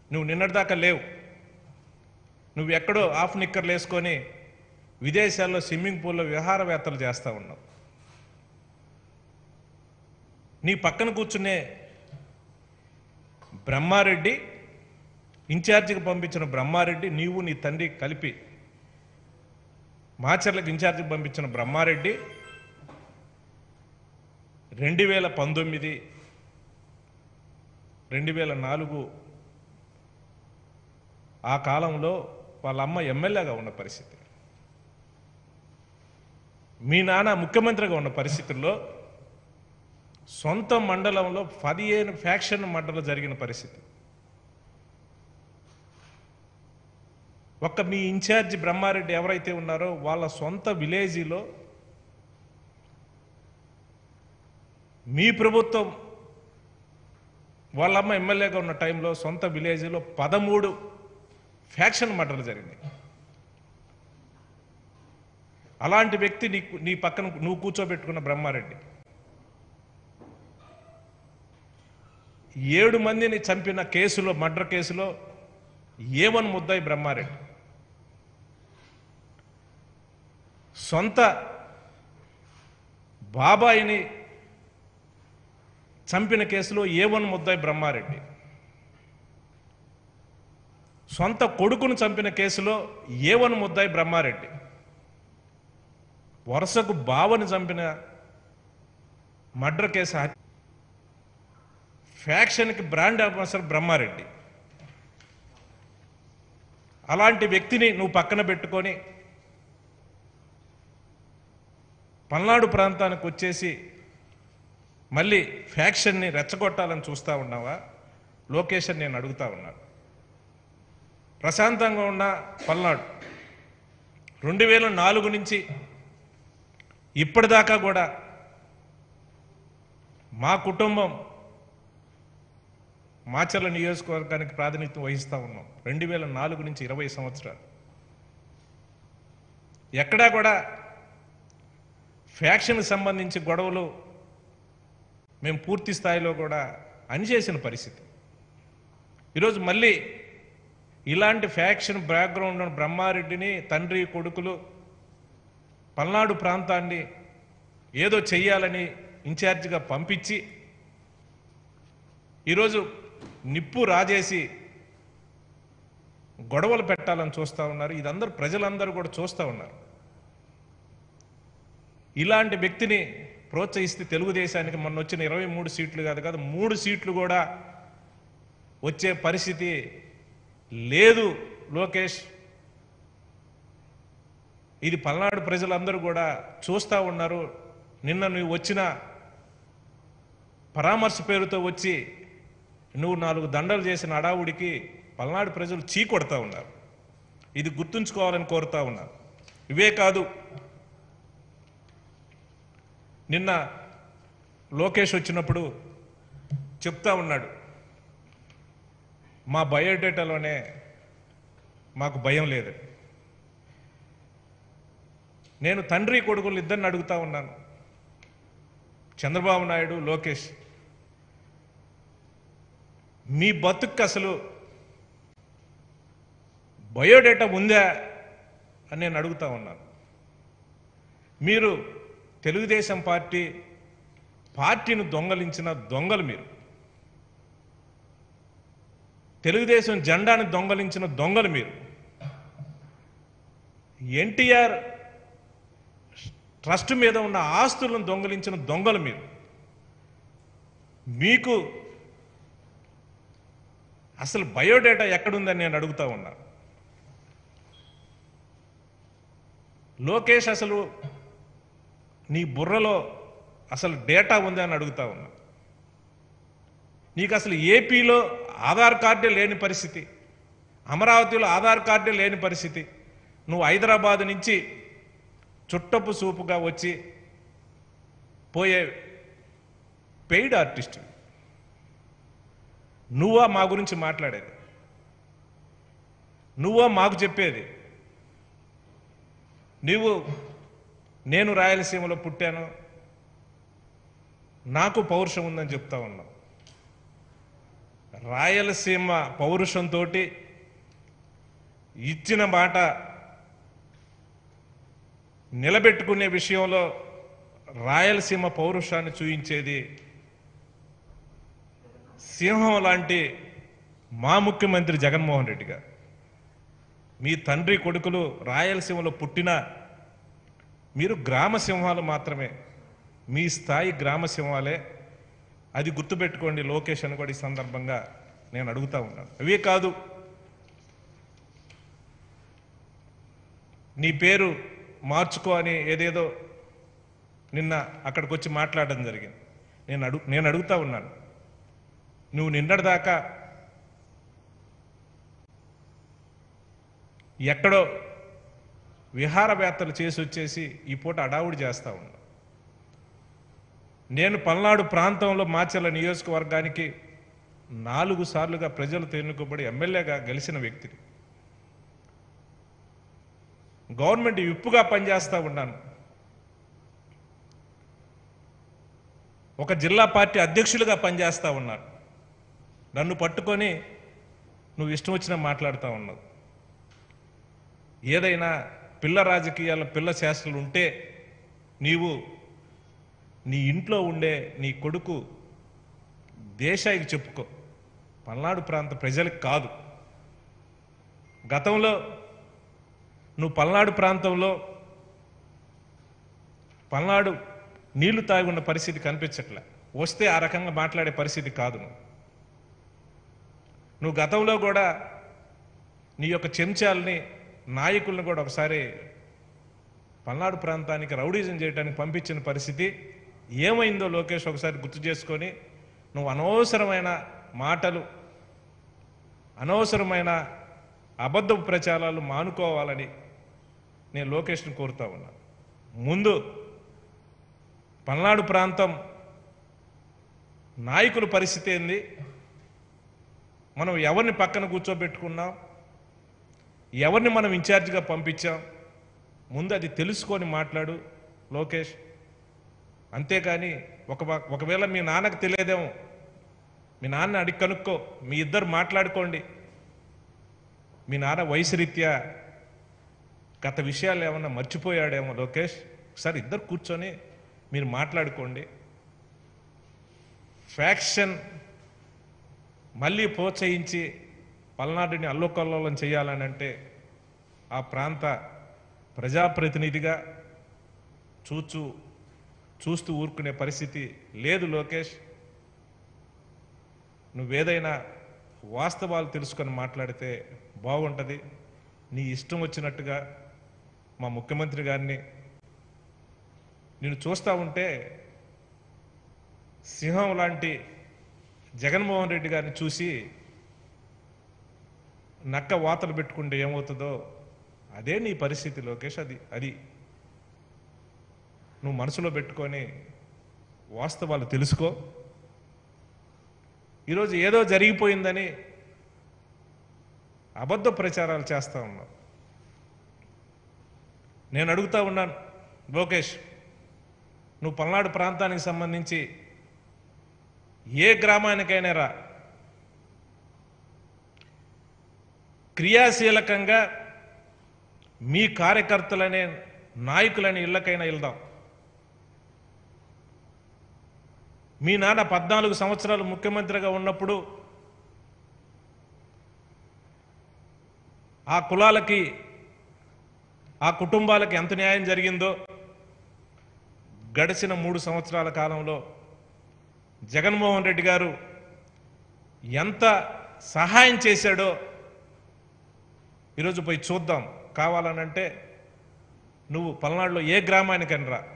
నువ్వు నిన్నటిదాకా లేవు నువ్వు ఎక్కడో ఆఫ్ నిక్కర్లు వేసుకొని విదేశాల్లో స్విమ్మింగ్ పూల్లో విహారవేత్తలు చేస్తూ ఉన్నావు నీ పక్కన కూర్చునే బ్రహ్మారెడ్డి ఇన్ఛార్జికి పంపించిన బ్రహ్మారెడ్డి నీవు నీ తండ్రి కలిపి మాచర్లకు ఇన్ఛార్జికి పంపించిన బ్రహ్మారెడ్డి రెండు వేల పంతొమ్మిది రెండు వేల నాలుగు ఆ కాలంలో వాళ్ళ అమ్మ ఎమ్మెల్యేగా ఉన్న పరిస్థితి మీ నాన్న ముఖ్యమంత్రిగా ఉన్న పరిస్థితుల్లో సొంత మండలంలో పదిహేను ఫ్యాక్షన్ మండలం జరిగిన పరిస్థితి ఒక్క మీ ఇన్ఛార్జి బ్రహ్మారెడ్డి ఎవరైతే ఉన్నారో వాళ్ళ సొంత విలేజీలో మీ ప్రభుత్వం వాళ్ళమ్మ ఎమ్మెల్యేగా ఉన్న టైంలో సొంత విలేజ్లో పదమూడు ఫ్యాక్షన్ మర్డర్లు జరిగినాయి అలాంటి వ్యక్తి నీకు నీ పక్కన నువ్వు కూర్చోబెట్టుకున్న బ్రహ్మారెడ్డి ఏడు మందిని చంపిన కేసులో మర్డర్ కేసులో ఏమని ముద్దాయి బ్రహ్మారెడ్డి సొంత బాబాయిని చంపిన కేసులో ఏవన్ ముద్దాయి బ్రహ్మారెడ్డి సొంత కొడుకును చంపిన కేసులో ఏవన్ ముద్దాయి బ్రహ్మారెడ్డి వరుసకు బావని చంపిన మర్డర్ కేసు హత్య- ఫ్యాక్షన్కి బ్రాండ్ అంబాసిడర్ బ్రహ్మారెడ్డి అలాంటి వ్యక్తిని నువ్వు పక్కన పెట్టుకొని పల్నాడు ప్రాంతానికి వచ్చేసి మళ్ళీ ఫ్యాక్షన్ని రెచ్చగొట్టాలని చూస్తా ఉన్నావా లోకేషన్ నేను అడుగుతా ఉన్నాను ప్రశాంతంగా ఉన్న పల్నాడు రెండు వేల నాలుగు నుంచి ఇప్పటిదాకా కూడా మా కుటుంబం మాచర్ల నియోజకవర్గానికి ప్రాతినిధ్యం వహిస్తూ ఉన్నాం రెండు వేల నాలుగు నుంచి ఇరవై సంవత్సరాలు ఎక్కడా కూడా ఫ్యాక్షన్ సంబంధించి గొడవలు మేము పూర్తి స్థాయిలో కూడా అనిచేసిన పరిస్థితి ఈరోజు మళ్ళీ ఇలాంటి ఫ్యాక్షన్ బ్యాక్గ్రౌండ్ ఉన్న బ్రహ్మారెడ్డిని తండ్రి కొడుకులు పల్నాడు ప్రాంతాన్ని ఏదో చెయ్యాలని ఇన్ఛార్జిగా పంపించి ఈరోజు నిప్పు రాజేసి గొడవలు పెట్టాలని చూస్తూ ఉన్నారు ఇదందరూ ప్రజలందరూ కూడా చూస్తూ ఉన్నారు ఇలాంటి వ్యక్తిని ప్రోత్సహిస్తే తెలుగుదేశానికి మొన్న వచ్చిన ఇరవై మూడు సీట్లు కాదు కాదు మూడు సీట్లు కూడా వచ్చే పరిస్థితి లేదు లోకేష్ ఇది పల్నాడు ప్రజలందరూ కూడా చూస్తూ ఉన్నారు నిన్న నువ్వు వచ్చిన పరామర్శ పేరుతో వచ్చి నువ్వు నాలుగు దండలు చేసిన అడావుడికి పల్నాడు ప్రజలు చీ కొడతా ఉన్నారు ఇది గుర్తుంచుకోవాలని కోరుతా ఉన్నారు ఇవే కాదు నిన్న లోకేష్ వచ్చినప్పుడు చెప్తా ఉన్నాడు మా బయోడేటాలోనే మాకు భయం లేదు నేను తండ్రి కొడుకులు ఇద్దరిని అడుగుతా ఉన్నాను చంద్రబాబు నాయుడు లోకేష్ మీ బతుకు అసలు బయోడేటా ఉందా అని నేను అడుగుతా ఉన్నాను మీరు తెలుగుదేశం పార్టీ పార్టీని దొంగలించిన దొంగలు మీరు తెలుగుదేశం జెండాని దొంగలించిన దొంగలు మీరు ఎన్టీఆర్ ట్రస్ట్ మీద ఉన్న ఆస్తులను దొంగలించిన దొంగలు మీరు మీకు అసలు బయోడేటా ఎక్కడుందని నేను అడుగుతా ఉన్నా లోకేష్ అసలు నీ బుర్రలో అసలు డేటా ఉందా అని అడుగుతా ఉన్నా నీకు అసలు ఏపీలో ఆధార్ కార్డే లేని పరిస్థితి అమరావతిలో ఆధార్ కార్డే లేని పరిస్థితి నువ్వు హైదరాబాద్ నుంచి చుట్టపు సూపుగా వచ్చి పోయే పెయిడ్ ఆర్టిస్ట్ నువ్వా మా గురించి మాట్లాడేది నువ్వా మాకు చెప్పేది నీవు నేను రాయలసీమలో పుట్టాను నాకు పౌరుషం ఉందని చెప్తా ఉన్నావు రాయలసీమ పౌరుషంతో ఇచ్చిన మాట నిలబెట్టుకునే విషయంలో రాయలసీమ పౌరుషాన్ని చూయించేది సింహం లాంటి మా ముఖ్యమంత్రి జగన్మోహన్ రెడ్డి గారు మీ తండ్రి కొడుకులు రాయలసీమలో పుట్టిన మీరు గ్రామ సింహాలు మాత్రమే మీ స్థాయి గ్రామ సింహాలే అది గుర్తుపెట్టుకోండి లోకేష్ అని కూడా ఈ సందర్భంగా నేను అడుగుతా ఉన్నాను అవే కాదు నీ పేరు మార్చుకో అని ఏదేదో నిన్న అక్కడికి వచ్చి మాట్లాడడం జరిగింది నేను అడుగు నేను అడుగుతా ఉన్నాను నువ్వు నిన్నటిదాకా ఎక్కడో విహారవేత్తలు చేసి వచ్చేసి ఈ పూట అడావుడి చేస్తా ఉన్నా నేను పల్నాడు ప్రాంతంలో మాచర్ల నియోజకవర్గానికి నాలుగు సార్లుగా ప్రజలు ఎన్నుకోబడి ఎమ్మెల్యేగా గెలిచిన వ్యక్తిని గవర్నమెంట్ విప్పుగా పనిచేస్తా ఉన్నాను ఒక జిల్లా పార్టీ అధ్యక్షులుగా పనిచేస్తా ఉన్నాను నన్ను పట్టుకొని నువ్వు ఇష్టం వచ్చినా మాట్లాడుతూ ఉన్నావు ఏదైనా పిల్ల రాజకీయాల పిల్ల శాస్త్రాలు ఉంటే నీవు నీ ఇంట్లో ఉండే నీ కొడుకు దేశాయికి చెప్పుకో పల్నాడు ప్రాంత ప్రజలకు కాదు గతంలో నువ్వు పల్నాడు ప్రాంతంలో పల్నాడు నీళ్లు తాగి ఉన్న పరిస్థితి కనిపించట్లే వస్తే ఆ రకంగా మాట్లాడే పరిస్థితి కాదు నువ్వు నువ్వు గతంలో కూడా నీ యొక్క చెంచాలని నాయకులను కూడా ఒకసారి పల్నాడు ప్రాంతానికి రౌడీజం చేయడానికి పంపించిన పరిస్థితి ఏమైందో లోకేష్ ఒకసారి గుర్తు చేసుకొని నువ్వు అనవసరమైన మాటలు అనవసరమైన అబద్ధపు ప్రచారాలు మానుకోవాలని నేను లోకేష్ని కోరుతా ఉన్నా ముందు పల్నాడు ప్రాంతం నాయకుల పరిస్థితి ఏంది మనం ఎవరిని పక్కన కూర్చోబెట్టుకున్నాం ఎవరిని మనం ఇన్ఛార్జిగా పంపించాం ముందు అది తెలుసుకొని మాట్లాడు లోకేష్ అంతేకాని ఒక ఒకవేళ మీ నాన్నకు తెలియదేమో మీ నాన్న అడిగి కనుక్కో మీ ఇద్దరు మాట్లాడుకోండి మీ నాన్న వయసు రీత్యా గత విషయాలు ఏమన్నా మర్చిపోయాడేమో లోకేష్ ఒకసారి ఇద్దరు కూర్చొని మీరు మాట్లాడుకోండి ఫ్యాక్షన్ మళ్ళీ ప్రోత్సహించి పల్నాడుని అల్లోకల్లోలం చేయాలని అంటే ఆ ప్రాంత ప్రజాప్రతినిధిగా చూచూ చూస్తూ ఊరుకునే పరిస్థితి లేదు లోకేష్ నువ్వేదైనా వాస్తవాలు తెలుసుకొని మాట్లాడితే బాగుంటుంది నీ ఇష్టం వచ్చినట్టుగా మా ముఖ్యమంత్రి గారిని నేను చూస్తూ ఉంటే సింహం లాంటి జగన్మోహన్ రెడ్డి గారిని చూసి నక్క వాతలు పెట్టుకుంటే ఏమవుతుందో అదే నీ పరిస్థితి లోకేష్ అది అది నువ్వు మనసులో పెట్టుకొని వాస్తవాలు తెలుసుకో ఈరోజు ఏదో జరిగిపోయిందని అబద్ధ ప్రచారాలు చేస్తా ఉన్నావు నేను అడుగుతా ఉన్నాను లోకేష్ నువ్వు పల్నాడు ప్రాంతానికి సంబంధించి ఏ గ్రామానికైనా రా క్రియాశీలకంగా మీ కార్యకర్తలనే నాయకులని ఇళ్ళకైనా వెళ్దాం మీ నాన్న పద్నాలుగు సంవత్సరాలు ముఖ్యమంత్రిగా ఉన్నప్పుడు ఆ కులాలకి ఆ కుటుంబాలకి ఎంత న్యాయం జరిగిందో గడిచిన మూడు సంవత్సరాల కాలంలో జగన్మోహన్ రెడ్డి గారు ఎంత సహాయం చేశాడో ఈరోజు పోయి చూద్దాం కావాలనంటే నువ్వు పల్నాడులో ఏ గ్రామానికని రా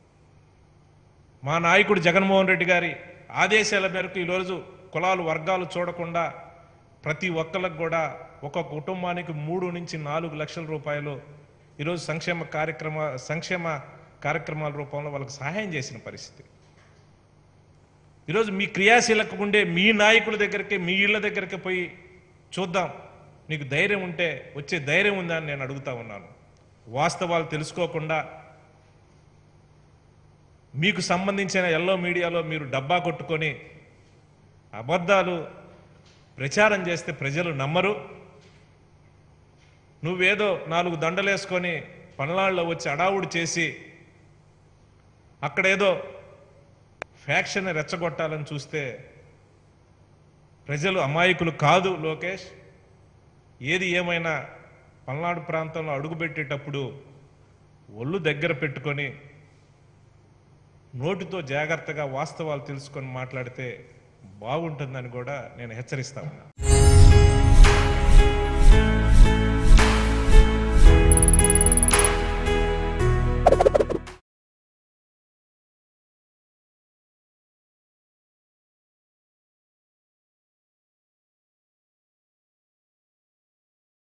మా నాయకుడు జగన్మోహన్ రెడ్డి గారి ఆదేశాల మేరకు ఈరోజు కులాలు వర్గాలు చూడకుండా ప్రతి ఒక్కరికి కూడా ఒక కుటుంబానికి మూడు నుంచి నాలుగు లక్షల రూపాయలు ఈరోజు సంక్షేమ కార్యక్రమ సంక్షేమ కార్యక్రమాల రూపంలో వాళ్ళకి సహాయం చేసిన పరిస్థితి ఈరోజు మీ క్రియాశీలకు ఉండే మీ నాయకుల దగ్గరికి మీ ఇళ్ళ దగ్గరికి పోయి చూద్దాం నీకు ధైర్యం ఉంటే వచ్చే ధైర్యం ఉందా అని నేను అడుగుతా ఉన్నాను వాస్తవాలు తెలుసుకోకుండా మీకు సంబంధించిన ఎల్లో మీడియాలో మీరు డబ్బా కొట్టుకొని అబద్ధాలు ప్రచారం చేస్తే ప్రజలు నమ్మరు నువ్వేదో నాలుగు దండలేసుకొని పల్నాడులో వచ్చి అడావుడు చేసి అక్కడేదో ఫ్యాక్షన్ రెచ్చగొట్టాలని చూస్తే ప్రజలు అమాయకులు కాదు లోకేష్ ఏది ఏమైనా పల్నాడు ప్రాంతంలో అడుగుపెట్టేటప్పుడు ఒళ్ళు దగ్గర పెట్టుకొని నోటితో జాగ్రత్తగా వాస్తవాలు తెలుసుకొని మాట్లాడితే బాగుంటుందని కూడా నేను హెచ్చరిస్తా ఉన్నా